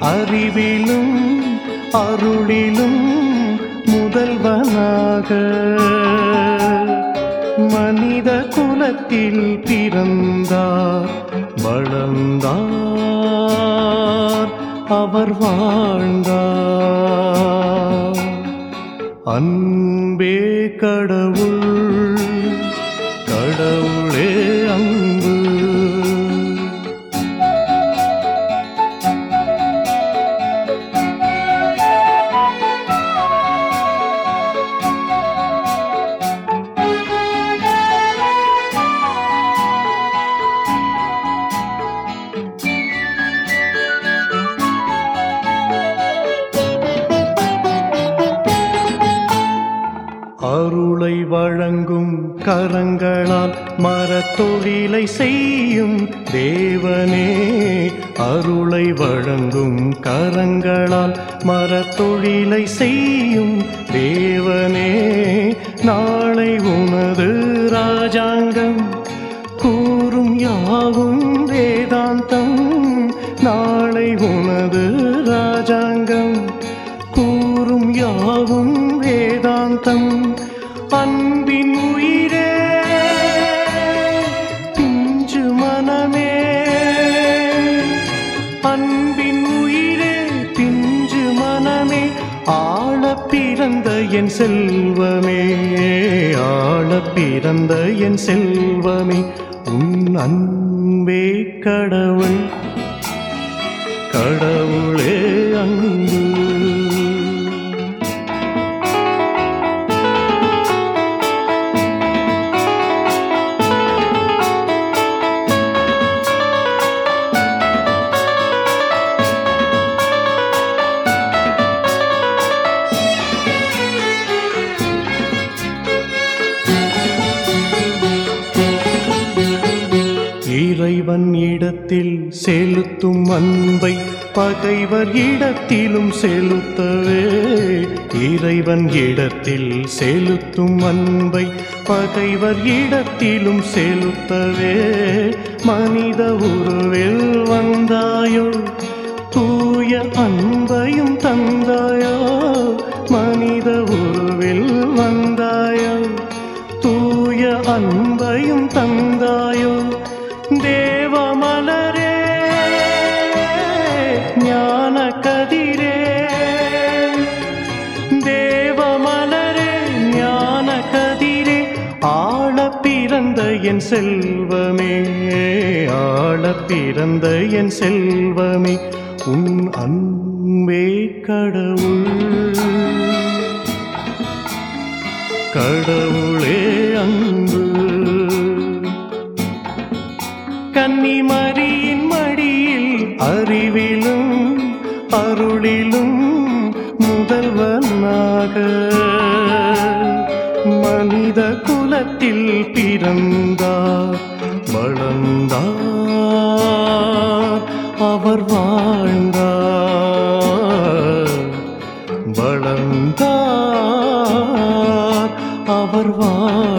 அறிவிலும் அருளிலும் முதல்வனாக மனித குலத்தில் பிறந்தார் வளர்ந்தார் அவர் வாழ்ந்தார் அன்பே கடவுள் கடவுளே அன்பு அருளை வழங்கும் கரங்களால் மரத்தொழிலை செய்யும் தேவனே அருளை வழங்கும் கரங்களால் மரத்தொழிலை செய்யும் தேவனே நாளை உனது ராஜாங்கம் கூறும் யாவும் வேதாந்தம் நாளை உனது ராஜாங்கம் கூறும் யாவும் வேதாந்தம் அன்பின் உயிரே பிஞ்சு மனமே அன்பின் உயிரே பிஞ்சு மனமே ஆழ பிறந்த என் செல்வமே ஆழ பிறந்த என் செல்வமே உன் அன்பே கடவுள் கடவுளே அன்பு இறைவன் இடத்தில் செலுத்தும் அன்பை பகைவர் இடத்திலும் செலுத்தவே இறைவன் இடத்தில் செலுத்தும் அன்பை பகைவர் இடத்திலும் செலுத்தவே மனித உருவில் வந்தாயோ தூய அன்பையும் தந்தாயோ மனித உருவில் வந்தாயோ தூய அன்பையும் தந்தாயோ தேவமலரே ஞான கதிரே தேவமலரே ஞான கதிரே ஆழ பிறந்த என் செல்வமே ஆழ பிறந்த என் செல்வமே உன் அன்பே கடவுள் கடவுளே அன்பு கன்னிமரியின் மடியில் அறிவிலும் அருளிலும் முதல்வனாக மனித குலத்தில் பிறந்தார் வளர்ந்தார் அவர் வாழ்ந்தார் வளர்ந்தார் அவர் வாழ்ந்தார்